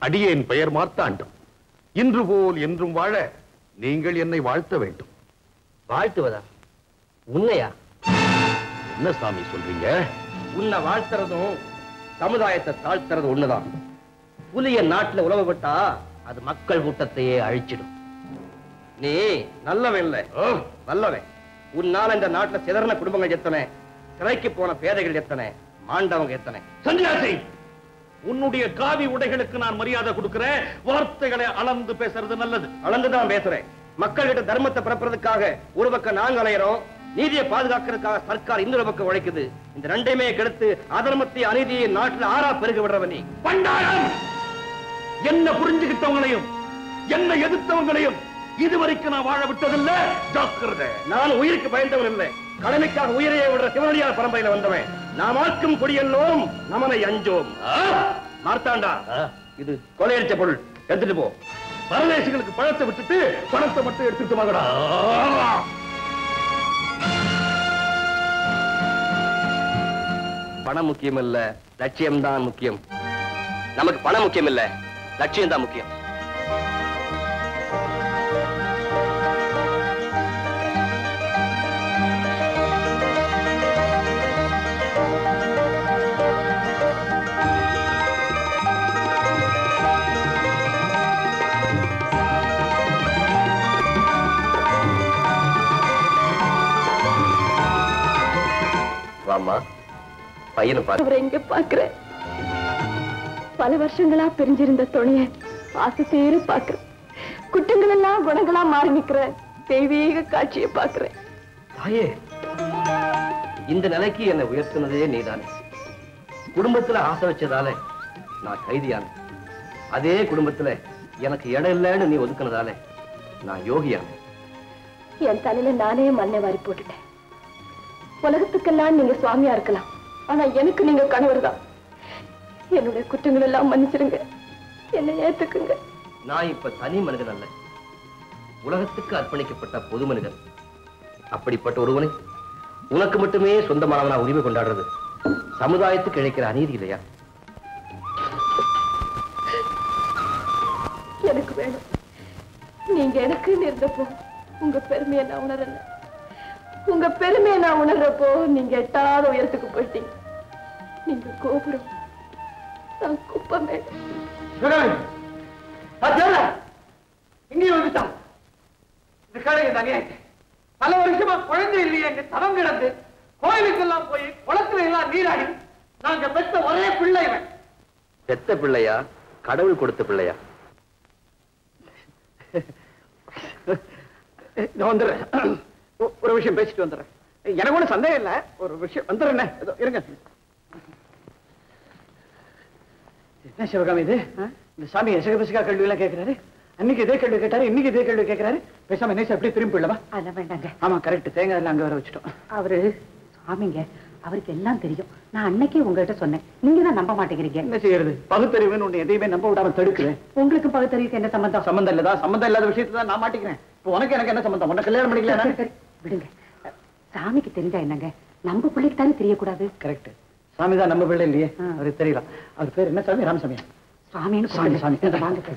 அடியேன் பெயர் மார்த்தாண்டம் இன்று போல் என்றும் வாழ நீங்கள் என்னை வாழ்த்த வேண்டும் வாழ்த்துவதா உன்னையா என்ன சாமி சொல்றீங்க உன்னை வாழ்த்துறதும் சமுதாயத்தை தாழ்த்துறதும் ஒண்ணுதான் புலிய நாட்டுல உழவு விட்டா அது மக்கள் கூட்டத்தையே அழிச்சிடும் நீ நல்லவன் இல்ல நல்லவன் உன்னால இந்த நாட்டுல சிதறின குடும்பங்கள் எத்தனை சிறைக்கு போன பேதைகள் எத்தனை மாண்டவங்க எத்தனை சன்னியாசி உன்னுடைய காவி உடைகளுக்கு நான் மரியாதை கொடுக்கிறேன் வார்த்தைகளை அளந்து பேசுறது நல்லது அளந்துதான் பேசுறேன் மக்கள்கிட்ட தர்மத்தை பரப்புறதுக்காக ஒரு பக்கம் நாங்க அலையறோம் நீதியை பாதுகாக்கிறதுக்காக சர்க்கார் இன்னொரு பக்கம் உழைக்குது இந்த ரெண்டையுமே கெடுத்து அதர்மத்தை அநீதியை நாட்டுல ஆறா பெருக விடுறவ நீ பண்டாரம் என்ன புரிஞ்சுகிட்டவங்களையும் என்ன எதிர்த்தவங்களையும் இதுவரைக்கும் நான் வாழ விட்டதில்ல ஜாக்கிரதை நான் உயிருக்கு பயந்தவன் இல்லை கடமைக்காக உயிரையே விடுற சிவனடியார் பரம்பரையில வந்தவன் நாம் ஆக்கும் குடியெல்லோம் நமனை அஞ்சோம் மார்த்தாண்டா இது கொலையடிச்ச பொருள் எடுத்துட்டு போ பரதேசிகளுக்கு பழத்தை விட்டுட்டு பணத்தை மட்டும் எடுத்துட்டு வாங்கடா பணம் முக்கியம் இல்ல லட்சியம் தான் முக்கியம் நமக்கு பணம் முக்கியம் இல்ல லட்சியம் தான் முக்கியம் வாமா பையனை பாரு அவரை எங்க பாக்குறேன் பல வருஷங்களா பிரிஞ்சிருந்த துணைய ஆசை சேர பாக்குறேன் குற்றங்கள் எல்லாம் குணங்களா மாறி நிக்கிற தெய்வீக காட்சியை பாக்குறேன் தாயே இந்த நிலைக்கு என்னை உயர்த்தினதே நீதானே குடும்பத்துல ஆசை வச்சதால நான் கைதியானேன் அதே குடும்பத்துல எனக்கு இடம் இல்லைன்னு நீ ஒதுக்குனதால நான் யோகியானேன் என் தலையில நானே மண்ணை வாரி போட்டுட்டேன் உலகத்துக்கெல்லாம் நீங்க சுவாமியா இருக்கலாம் ஆனா எனக்கு நீங்க கணவர் தான் என்னுடைய குற்றங்கள் எல்லாம் மன்னிச்சிருங்க என்னை ஏத்துக்குங்க நான் இப்ப தனி மனிதன் அல்ல உலகத்துக்கு அர்ப்பணிக்கப்பட்ட பொது மனிதன் அப்படிப்பட்ட ஒருவனை உனக்கு மட்டுமே சொந்தமானவனா உரிமை கொண்டாடுறது சமுதாயத்துக்கு இழைக்கிற அநீதி இல்லையா எனக்கு வேணும் நீங்க எனக்கு இருந்தப்போ உங்க பெருமையை நான் உணரல உங்க பெருமையை நான் உணர்றப்போ நீங்க எட்டாத உயரத்துக்கு போயிட்டீங்க நீங்க கோபுரம் நான் குப்பமே இங்கேயும் வந்துட்டான் இந்த கடை தனியாயிட்டு பல வருஷமா குழந்தை இல்லையே எங்க தரம் கிடந்து கோயிலுக்கெல்லாம் போய் குளத்துல எல்லாம் நீராடி நாங்க பெற்ற ஒரே பிள்ளை இவன் பெத்த பிள்ளையா கடவுள் கொடுத்த பிள்ளையா நான் வந்துடுறேன் ஒ- ஒரு விஷயம் பேசிட்டு வந்துடுறேன் எனக்கு ஒன்றும் சந்தேகம் இல்லை ஒரு விஷயம் வந்துடுறேன் இதோ இருங்க என்ன சிவகாமி இது ஆ? இந்த சாமி எசக பிசகா கேள்வி எல்லாம் கேட்கிறாரு அன்னைக்கு இதே கேள்வி கேட்டாரு இன்னைக்கு இதே கேள்வி கேட்கிறாரு பேசாம என்ன அப்படியே திரும்பி போயிடலாமா அதெல்லாம் வேண்டாங்க ஆமா கரெக்ட் தேங்காய் எல்லாம் அங்க வர வச்சுட்டோம் அவரு சாமிங்க அவருக்கு எல்லாம் தெரியும் நான் அன்னைக்கே உங்ககிட்ட சொன்னேன் நீங்க தான் நம்ப மாட்டேங்கிறீங்க என்ன செய்யறது பகுத்தறிவுன்னு ஒண்ணு எதையுமே நம்ப விடாம தடுக்குறேன் உங்களுக்கு பகுத்தறிவுக்கு என்ன சம்பந்தம் சம்பந்தம் இல்லதா சம்பந்தம் இல்லாத விஷயத்துல தான் நான் மாட்டிக்கிறேன் இப்போ உனக்கு எனக்கு என்ன சம்பந்தம் உனக்கு கல்யாணம் சரி, பண்ணிக்கல சரி, விடுங்க சாமிக்கு தெரிஞ்சா என்னங்க நம்ம பிள்ளைக்கு தானே தெரியக்கூடாது கரெக்ட் சாமி தான் நம்ம பிள்ளை இல்லையே ஆ. அவருக்கு தெரியலாம் அவர் பேர் என்ன சாமி ராமசாமி சாமின்னு சாமி சாமி கூப்பிடுங்க. வாங்க